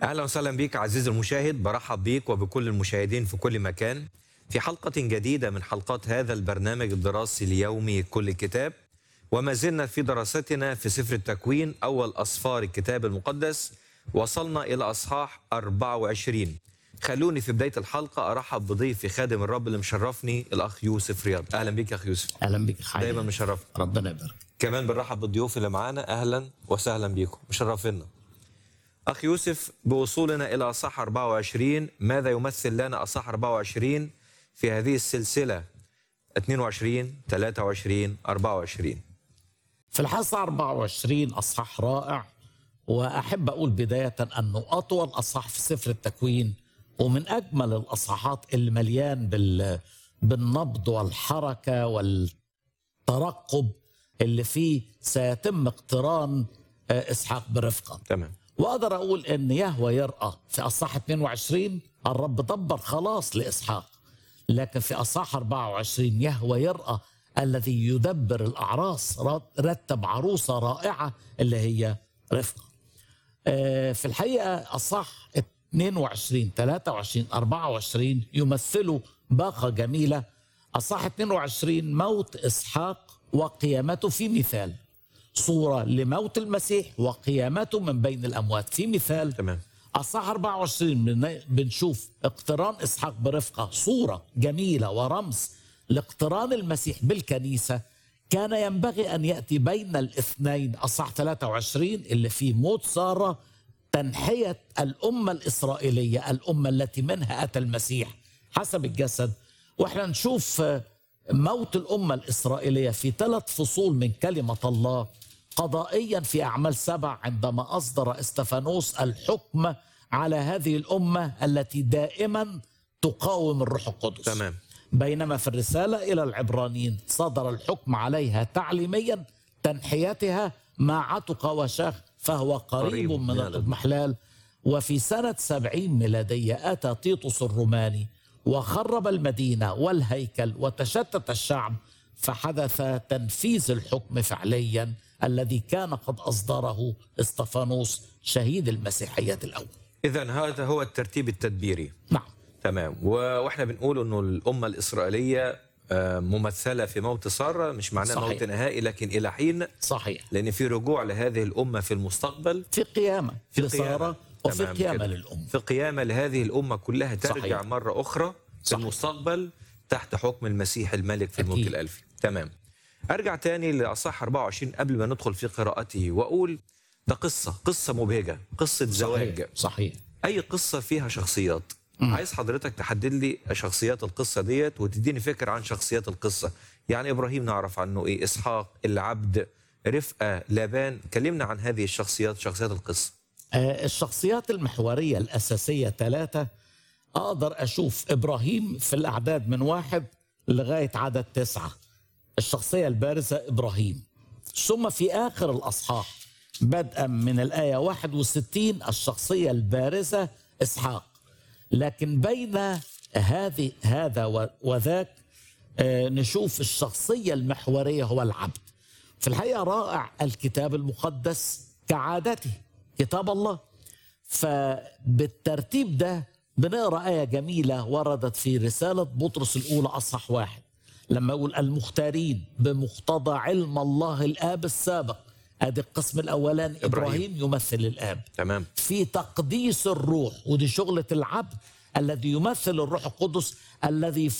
اهلا وسهلا بك عزيزي المشاهد برحب بيك وبكل المشاهدين في كل مكان في حلقه جديده من حلقات هذا البرنامج الدراسي اليومي كل كتاب وما زلنا في دراستنا في سفر التكوين اول اسفار الكتاب المقدس وصلنا الى اصحاح 24 خلوني في بدايه الحلقه ارحب بضيفي خادم الرب اللي مشرفني الاخ يوسف رياض اهلا بيك يا اخ يوسف اهلا بك حي دايما مشرف ربنا يبارك كمان بنرحب بالضيوف اللي معانا اهلا وسهلا بيكم مشرفينا اخ يوسف بوصولنا الى اصح 24 ماذا يمثل لنا اصح 24 في هذه السلسله 22 23 24 في الحصة 24 أصحاح رائع وأحب أقول بداية أنه أطول أصحاح في سفر التكوين ومن أجمل الأصحاحات اللي مليان بال بالنبض والحركة والترقب اللي فيه سيتم اقتران آه، إسحاق برفقة تمام واقدر اقول ان يهوى يرأى في اصحاح 22 الرب دبر خلاص لاسحاق لكن في اصحاح 24 يهوى يرأى الذي يدبر الاعراس رتب عروسه رائعه اللي هي رفقه آه، في الحقيقه اصح 22 23 24 يمثلوا باقه جميله اصح 22 موت اسحاق وقيامته في مثال صورة لموت المسيح وقيامته من بين الأموات في مثال تمام أصح 24 بن- بنشوف اقتران إسحاق برفقة صورة جميلة ورمز لاقتران المسيح بالكنيسة كان ينبغي أن يأتي بين الاثنين أصح 23 اللي فيه موت سارة تنحية الأمة الإسرائيلية الأمة التي منها أتى المسيح حسب الجسد وإحنا نشوف آه، موت الأمة الإسرائيلية في ثلاث فصول من كلمة الله قضائيا في أعمال سبع عندما أصدر استفانوس الحكم على هذه الأمة التي دائما تقاوم الروح القدس تمام بينما في الرسالة إلى العبرانيين صدر الحكم عليها تعليميا تنحيتها ما عتق وشاخ فهو قريب, قريب من من الاضمحلال وفي سنة سبعين ميلادية أتى تيطس الروماني وخرب المدينة والهيكل وتشتت الشعب فحدث تنفيذ الحكم فعليا الذي كان قد أصدره استفانوس شهيد المسيحية الأول اذا هذا هو الترتيب التدبيري نعم تمام و- واحنا بنقول انه الامه الاسرائيليه آه، ممثله في موت ساره مش معناه صحيح. موت نهائي لكن الى حين صحيح لان في رجوع لهذه الامه في المستقبل في قيامة في لسارة قيامة. وفي تمام قيامة كده. للأمة في قيامة لهذه الأمة كلها ترجع صحيح. مرة أخرى في صحيح. المستقبل تحت حكم المسيح الملك في الملك أكيد. الألفي تمام أرجع تاني لأصح 24 قبل ما ندخل في قراءته وأقول ده قصة قصة مبهجة قصة زواج صحيح صحيح أي قصة فيها شخصيات عايز حضرتك تحدد لي شخصيات القصة ديت وتديني فكرة عن شخصيات القصة يعني إبراهيم نعرف عنه إيه إسحاق العبد رفقة لابان كلمنا عن هذه الشخصيات شخصيات القصة آه، الشخصيات المحورية الأساسية ثلاثة أقدر أشوف إبراهيم في الأعداد من واحد لغاية عدد تسعة الشخصية البارزة إبراهيم ثم في آخر الأصحاح بدءا من الآية 61 الشخصية البارزة إسحاق لكن بين هذه هذا و- وذاك آه، نشوف الشخصية المحورية هو العبد في الحقيقة رائع الكتاب المقدس كعادته كتاب الله فبالترتيب ده بنقرا آية جميلة وردت في رسالة بطرس الأولى أصح واحد لما يقول المختارين بمقتضى علم الله الآب السابق ادي القسم الأولاني إبراهيم. إبراهيم يمثل الآب تمام في تقديس الروح ودي شغلة العبد الذي يمثل الروح القدس الذي